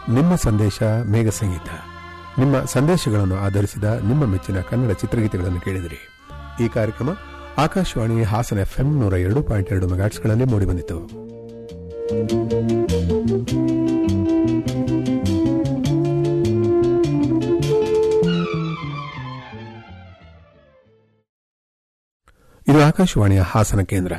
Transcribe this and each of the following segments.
ನಿಮ್ಮ ಸಂದೇಶ ಮೇಘ ಸಂಗೀತ ನಿಮ್ಮ ಸಂದೇಶಗಳನ್ನು ಆಧರಿಸಿದ ನಿಮ್ಮ ಮೆಚ್ಚಿನ ಕನ್ನಡ ಚಿತ್ರಗೀತೆಗಳನ್ನು ಕೇಳಿದಿರಿ ಈ ಕಾರ್ಯಕ್ರಮ ಆಕಾಶವಾಣಿ ಹಾಸನ ಎಫ್ಎಂ ನೂರ ಎರಡು ಪಾಯಿಂಟ್ ಎರಡು ಮೆಗಾಟ್ಸ್ಗಳಲ್ಲಿ ಮೂಡಿಬಂದಿತು ಇದು ಆಕಾಶವಾಣಿಯ ಹಾಸನ ಕೇಂದ್ರ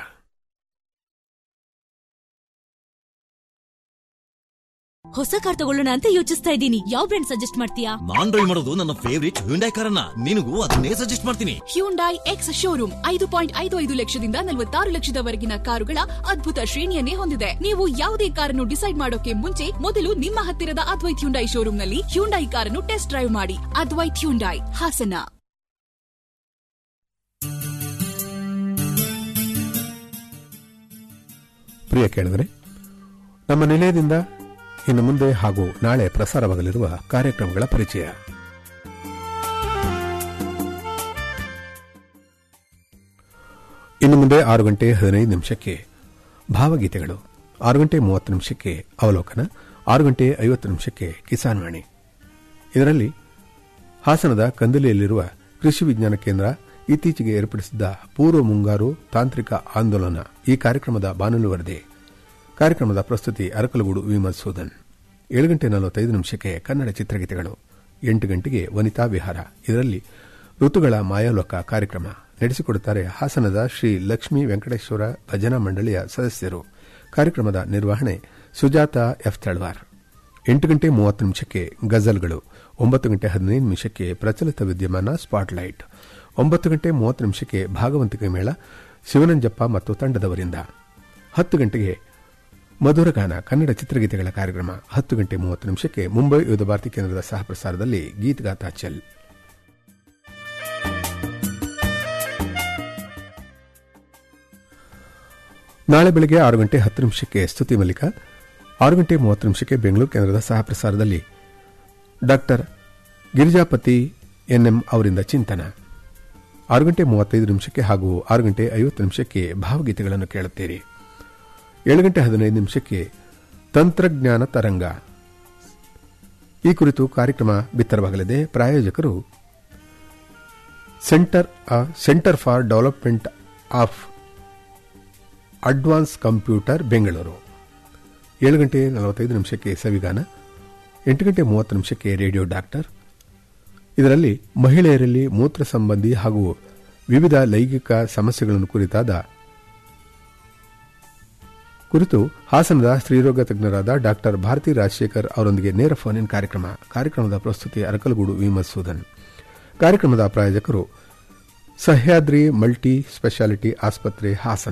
ಹೊಸ ಕಾರ್ ತಗೊಳ್ಳೋಣ ಅಂತ ಯೋಚಿಸ್ತಾ ಇದ್ದೀನಿ ಯಾವ ಬ್ರ್ಯಾಂಡ್ ಸಜೆಸ್ಟ್ ಮಾಡ್ತೀಯಾ ನಾನ್ ಡ್ರೈವ್ ಮಾಡೋದು ನನ್ನ ಫೇವರಿಟ್ ಹ್ಯುಂಡೈ ಕಾರನ್ನ ನಿನಗೂ ಅದನ್ನೇ ಸಜೆಸ್ಟ್ ಮಾಡ್ತೀನಿ ಹ್ಯುಂಡೈ ಎಕ್ಸ್ ಶೋರೂಮ್ ಐದು ಪಾಯಿಂಟ್ ಐದು ಐದು ಲಕ್ಷದಿಂದ ನಲವತ್ತಾರು ಲಕ್ಷದವರೆಗಿನ ಕಾರುಗಳ ಅದ್ಭುತ ಶ್ರೇಣಿಯನ್ನೇ ಹೊಂದಿದೆ ನೀವು ಯಾವುದೇ ಕಾರನ್ನು ಡಿಸೈಡ್ ಮಾಡೋಕೆ ಮುಂಚೆ ಮೊದಲು ನಿಮ್ಮ ಹತ್ತಿರದ ಅದ್ವೈತ್ ಹ್ಯುಂಡೈ ಶೋರೂಮ್ನಲ್ಲಿ ಹ್ಯುಂಡೈ ಕಾರನ್ನು ಟೆಸ್ಟ್ ಡ್ರೈವ್ ಮಾಡಿ ಅದ್ವೈತ್ ಹ್ಯುಂಡೈ ಹಾಸನ ಪ್ರಿಯ ಕೇಳಿದರೆ ನಮ್ಮ ನಿಲಯದಿಂದ ಇನ್ನು ಮುಂದೆ ಹಾಗೂ ನಾಳೆ ಪ್ರಸಾರವಾಗಲಿರುವ ಕಾರ್ಯಕ್ರಮಗಳ ಪರಿಚಯ ಇನ್ನು ಮುಂದೆ ಆರು ಗಂಟೆ ಹದಿನೈದು ನಿಮಿಷಕ್ಕೆ ಭಾವಗೀತೆಗಳು ಆರು ಗಂಟೆ ಮೂವತ್ತು ನಿಮಿಷಕ್ಕೆ ಅವಲೋಕನ ಆರು ಗಂಟೆ ಐವತ್ತು ನಿಮಿಷಕ್ಕೆ ಕಿಸಾನ್ ವಾಣಿ ಇದರಲ್ಲಿ ಹಾಸನದ ಕಂದಲಿಯಲ್ಲಿರುವ ಕೃಷಿ ವಿಜ್ಞಾನ ಕೇಂದ್ರ ಇತ್ತೀಚೆಗೆ ಏರ್ಪಡಿಸಿದ್ದ ಪೂರ್ವ ಮುಂಗಾರು ತಾಂತ್ರಿಕ ಆಂದೋಲನ ಈ ಕಾರ್ಯಕ್ರಮದ ಬಾನುಲು ವರದಿ ಕಾರ್ಯಕ್ರಮದ ಪ್ರಸ್ತುತಿ ಅರಕಲಗೂಡು ವಿ ಮಧುಸೂದನ್ ಏಳು ಗಂಟೆ ನಲವತ್ತೈದು ನಿಮಿಷಕ್ಕೆ ಕನ್ನಡ ಚಿತ್ರಗೀತೆಗಳು ಎಂಟು ಗಂಟೆಗೆ ವನಿತಾ ವಿಹಾರ ಇದರಲ್ಲಿ ಋತುಗಳ ಮಾಯಾಲೋಕ ಕಾರ್ಯಕ್ರಮ ನಡೆಸಿಕೊಡುತ್ತಾರೆ ಹಾಸನದ ಶ್ರೀ ಲಕ್ಷ್ಮೀ ವೆಂಕಟೇಶ್ವರ ಭಜನಾ ಮಂಡಳಿಯ ಸದಸ್ಯರು ಕಾರ್ಯಕ್ರಮದ ನಿರ್ವಹಣೆ ಸುಜಾತ ಎಫ್ ತಳ್ವಾರ್ ಎಂಟು ಗಂಟೆ ಮೂವತ್ತು ನಿಮಿಷಕ್ಕೆ ಗಜಲ್ಗಳು ಒಂಬತ್ತು ಗಂಟೆ ಹದಿನೈದು ನಿಮಿಷಕ್ಕೆ ಪ್ರಚಲಿತ ವಿದ್ಯಮಾನ ಸ್ಪಾಟ್ಲೈಟ್ ಒಂಬತ್ತು ಗಂಟೆ ಮೂವತ್ತು ನಿಮಿಷಕ್ಕೆ ಭಾಗವಂತಿಕೆ ಮೇಳ ಶಿವನಂಜಪ್ಪ ಮತ್ತು ತಂಡದವರಿಂದ ಹತ್ತು ಗಂಟೆಗೆ ಮಧುರಗಾನ ಕನ್ನಡ ಚಿತ್ರಗೀತೆಗಳ ಕಾರ್ಯಕ್ರಮ ಹತ್ತು ಗಂಟೆ ಮೂವತ್ತು ನಿಮಿಷಕ್ಕೆ ಮುಂಬೈ ಯುದ್ಧ ಭಾರತಿ ಕೇಂದ್ರದ ಸಹ ಪ್ರಸಾರದಲ್ಲಿ ಗೀತಗಾತಾ ಚೆಲ್ ನಾಳೆ ಬೆಳಗ್ಗೆ ಆರು ಗಂಟೆ ಹತ್ತು ನಿಮಿಷಕ್ಕೆ ಸ್ತುತಿ ಮಲ್ಲಿಕ ಆರು ಗಂಟೆ ಮೂವತ್ತು ನಿಮಿಷಕ್ಕೆ ಬೆಂಗಳೂರು ಕೇಂದ್ರದ ಸಹ ಪ್ರಸಾರದಲ್ಲಿ ಡಾಕ್ಟರ್ ಗಿರಿಜಾಪತಿ ಎನ್ಎಂ ಅವರಿಂದ ಚಿಂತನ ಆರು ಗಂಟೆ ಮೂವತ್ತೈದು ನಿಮಿಷಕ್ಕೆ ಹಾಗೂ ಆರು ಗಂಟೆ ಐವತ್ತು ನಿಮಿಷಕ್ಕೆ ಭಾವಗೀತೆಗಳನ್ನು ಕೇಳುತ್ತೀರಿ ಏಳು ಗಂಟೆ ಹದಿನೈದು ನಿಮಿಷಕ್ಕೆ ತಂತ್ರಜ್ಞಾನ ತರಂಗ ಈ ಕುರಿತು ಕಾರ್ಯಕ್ರಮ ಬಿತ್ತರವಾಗಲಿದೆ ಪ್ರಾಯೋಜಕರು centre centre for development of advance computer Bengaluru ಏಳು ಗಂಟೆ ನಲವತ್ತೈದು ನಿಮಿಷಕ್ಕೆ ಸವಿಗಾನ ಎಂಟು ಗಂಟೆ ಮೂವತ್ತು ನಿಮಿಷಕ್ಕೆ ರೇಡಿಯೋ ಡಾಕ್ಟರ್ ಇದರಲ್ಲಿ ಮಹಿಳೆಯರಲ್ಲಿ ಮೂತ್ರ ಸಂಬಂಧಿ ಹಾಗೂ ವಿವಿಧ ಲೈಂಗಿಕ ಸಮಸ್ಯೆಗಳನ್ನು ಕುರಿತಾದ ಕುರಿತು ಹಾಸನದ ಸ್ತ್ರೀರೋಗ ತಜ್ಞರಾದ ಡಾಕ್ಟರ್ ಭಾರತಿ ರಾಜಶೇಖರ್ ಅವರೊಂದಿಗೆ ನೇರ ಫೋನ್ ಇನ್ ಕಾರ್ಯಕ್ರಮ ಕಾರ್ಯಕ್ರಮದ ಪ್ರಸ್ತುತಿ ಅರಕಲಗೂಡು ವಿ ಮಧುಸೂದನ್ ಕಾರ್ಯಕ್ರಮದ ಪ್ರಾಯೋಜಕರು ಸಹ್ಯಾದ್ರಿ ಮಲ್ಟಿ ಸ್ಪೆಷಾಲಿಟಿ ಆಸ್ಪತ್ರೆ ಹಾಸನ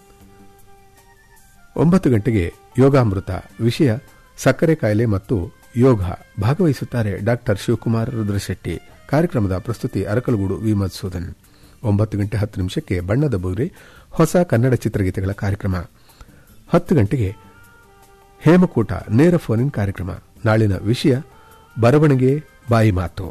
ಒಂಬತ್ತು ಗಂಟೆಗೆ ಯೋಗಾಮೃತ ವಿಷಯ ಸಕ್ಕರೆ ಕಾಯಿಲೆ ಮತ್ತು ಯೋಗ ಭಾಗವಹಿಸುತ್ತಾರೆ ಡಾಕ್ಟರ್ ಶಿವಕುಮಾರ್ ರುದ್ರಶೆಟ್ಟಿ ಕಾರ್ಯಕ್ರಮದ ಪ್ರಸ್ತುತಿ ಅರಕಲಗೂಡು ವಿ ಮಧುಸೂದನ್ ಒಂಬತ್ತು ಗಂಟೆ ಹತ್ತು ನಿಮಿಷಕ್ಕೆ ಬಣ್ಣದ ಬೂರೆ ಹೊಸ ಕನ್ನಡ ಚಿತ್ರಗೀತೆಗಳ ಕಾರ್ಯಕ್ರಮ ಹತ್ತು ಗಂಟೆಗೆ ಹೇಮಕೂಟ ನೇರ ಫೋನ್ ಇನ್ ಕಾರ್ಯಕ್ರಮ ನಾಳಿನ ವಿಷಯ ಬರವಣಿಗೆ ಬಾಯಿ ಮಾತು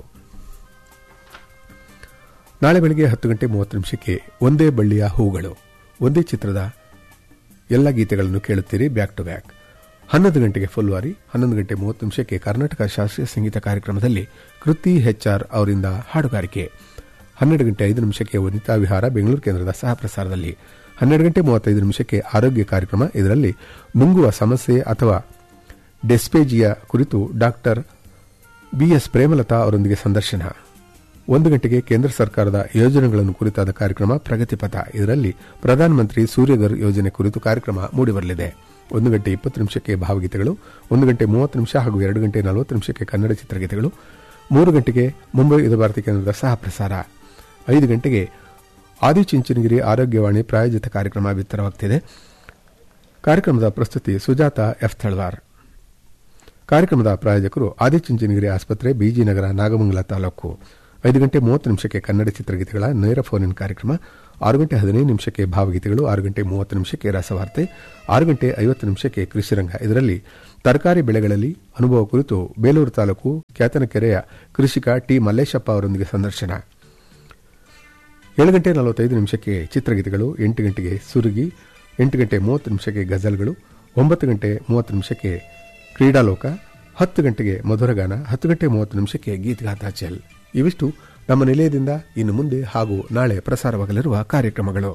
ನಾಳೆ ಬೆಳಗ್ಗೆ ಹತ್ತು ಗಂಟೆ ಮೂವತ್ತು ನಿಮಿಷಕ್ಕೆ ಒಂದೇ ಬಳ್ಳಿಯ ಹೂಗಳು ಒಂದೇ ಚಿತ್ರದ ಎಲ್ಲ ಗೀತೆಗಳನ್ನು ಕೇಳುತ್ತೀರಿ ಬ್ಯಾಕ್ ಟು ಬ್ಯಾಕ್ ಹನ್ನೊಂದು ಗಂಟೆಗೆ ಫುಲ್ವಾರಿ ಹನ್ನೊಂದು ಗಂಟೆ ಮೂವತ್ತು ನಿಮಿಷಕ್ಕೆ ಕರ್ನಾಟಕ ಶಾಸ್ತ್ರೀಯ ಸಂಗೀತ ಕಾರ್ಯಕ್ರಮದಲ್ಲಿ ಕೃತಿ ಹೆಚ್ಆರ್ ಅವರಿಂದ ಹಾಡುಗಾರಿಕೆ ಹನ್ನೆರಡು ಗಂಟೆ ಐದು ನಿಮಿಷಕ್ಕೆ ವನಿತಾ ವಿಹಾರ ಬೆಂಗಳೂರು ಕೇಂದ್ರದ ಸಹ ಪ್ರಸಾರದಲ್ಲಿ ಹನ್ನೆರಡು ಗಂಟೆ ಮೂವತ್ತೈದು ನಿಮಿಷಕ್ಕೆ ಆರೋಗ್ಯ ಕಾರ್ಯಕ್ರಮ ಇದರಲ್ಲಿ ನುಂಗುವ ಸಮಸ್ಯೆ ಅಥವಾ ಡೆಸ್ಪೇಜಿಯಾ ಕುರಿತು ಡಾಕ್ಟರ್ ಬಿಎಸ್ ಪ್ರೇಮಲತಾ ಅವರೊಂದಿಗೆ ಸಂದರ್ಶನ ಒಂದು ಗಂಟೆಗೆ ಕೇಂದ್ರ ಸರ್ಕಾರದ ಯೋಜನೆಗಳನ್ನು ಕುರಿತಾದ ಕಾರ್ಯಕ್ರಮ ಪ್ರಗತಿಪಥ ಇದರಲ್ಲಿ ಪ್ರಧಾನಮಂತ್ರಿ ಸೂರ್ಯಗರ್ ಯೋಜನೆ ಕುರಿತು ಕಾರ್ಯಕ್ರಮ ಮೂಡಿಬರಲಿದೆ ಒಂದು ಗಂಟೆ ಇಪ್ಪತ್ತು ನಿಮಿಷಕ್ಕೆ ಭಾವಗೀತೆಗಳು ಒಂದು ಗಂಟೆ ಮೂವತ್ತು ನಿಮಿಷ ಹಾಗೂ ಎರಡು ಗಂಟೆ ನಲವತ್ತು ನಿಮಿಷಕ್ಕೆ ಕನ್ನಡ ಚಿತ್ರಗೀತೆಗಳು ಮೂರು ಗಂಟೆಗೆ ಮುಂಬೈ ಯುದ್ಧ ಭಾರತಿ ಕೇಂದ್ರದ ಸಹ ಪ್ರಸಾರ ಐದು ಗಂಟೆಗೆ ಆದಿಚುಂಚನಗಿರಿ ಆರೋಗ್ಯವಾಣಿ ಪ್ರಾಯೋಜಿತ ಕಾರ್ಯಕ್ರಮ ಬಿತ್ತರವಾಗುತ್ತಿದೆ ಕಾರ್ಯಕ್ರಮದ ಪ್ರಸ್ತುತಿ ಸುಜಾತ ಎಫ್ ತಳ್ವಾರ್ ಕಾರ್ಯಕ್ರಮದ ಪ್ರಾಯೋಜಕರು ಆದಿಚುಂಚನಗಿರಿ ಆಸ್ಪತ್ರೆ ಬಿಜಿನಗರ ನಾಗಮಂಗಲ ತಾಲೂಕು ಐದು ಗಂಟೆ ಮೂವತ್ತು ನಿಮಿಷಕ್ಕೆ ಕನ್ನಡ ಚಿತ್ರಗೀತೆಗಳ ನೇರ ಫೋನ್ ಇನ್ ಕಾರ್ಯಕ್ರಮ ಆರು ಗಂಟೆ ಹದಿನೈದು ನಿಮಿಷಕ್ಕೆ ಭಾವಗೀತೆಗಳು ಆರು ಗಂಟೆ ಮೂವತ್ತು ನಿಮಿಷಕ್ಕೆ ರಸವಾರ್ತೆ ಆರು ಗಂಟೆ ಐವತ್ತು ನಿಮಿಷಕ್ಕೆ ಕೃಷಿರಂಗ ಇದರಲ್ಲಿ ತರಕಾರಿ ಬೆಳೆಗಳಲ್ಲಿ ಅನುಭವ ಕುರಿತು ಬೇಲೂರು ತಾಲೂಕು ಕ್ಯಾತನಕೆರೆಯ ಕೃಷಿಕ ಟಿ ಮಲ್ಲೇಶಪ್ಪ ಅವರೊಂದಿಗೆ ಸಂದರ್ಶನ ಏಳು ಗಂಟೆ ನಲವತ್ತೈದು ನಿಮಿಷಕ್ಕೆ ಚಿತ್ರಗೀತೆಗಳು ಎಂಟು ಗಂಟೆಗೆ ಸುರುಗಿ ಎಂಟು ಗಂಟೆ ಮೂವತ್ತು ನಿಮಿಷಕ್ಕೆ ಗಜಲ್ಗಳು ಒಂಬತ್ತು ಗಂಟೆ ಮೂವತ್ತು ನಿಮಿಷಕ್ಕೆ ಕ್ರೀಡಾಲೋಕ ಹತ್ತು ಗಂಟೆಗೆ ಮಧುರಗಾನ ಹತ್ತು ಗಂಟೆ ಮೂವತ್ತು ನಿಮಿಷಕ್ಕೆ ಗೀತ್ಗಾತ ಚೆಲ್ ಇವಿಷ್ಟು ನಮ್ಮ ನಿಲಯದಿಂದ ಇನ್ನು ಮುಂದೆ ಹಾಗೂ ನಾಳೆ ಪ್ರಸಾರವಾಗಲಿರುವ ಕಾರ್ಯಕ್ರಮಗಳು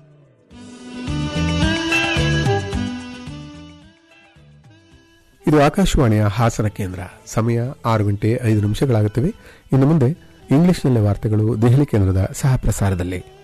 ಇದು ಆಕಾಶವಾಣಿಯ ಹಾಸನ ಕೇಂದ್ರ ಸಮಯ ಆರು ಗಂಟೆ ಐದು ನಿಮಿಷಗಳಾಗುತ್ತವೆ ಇನ್ನು ಮುಂದೆ ಇಂಗ್ಲಿಷ್ನಲ್ಲಿ ವಾರ್ತೆಗಳು ದೆಹಲಿ ಕೇಂದ್ರದ ಸಹ ಪ್ರಸಾರದಲ್ಲಿ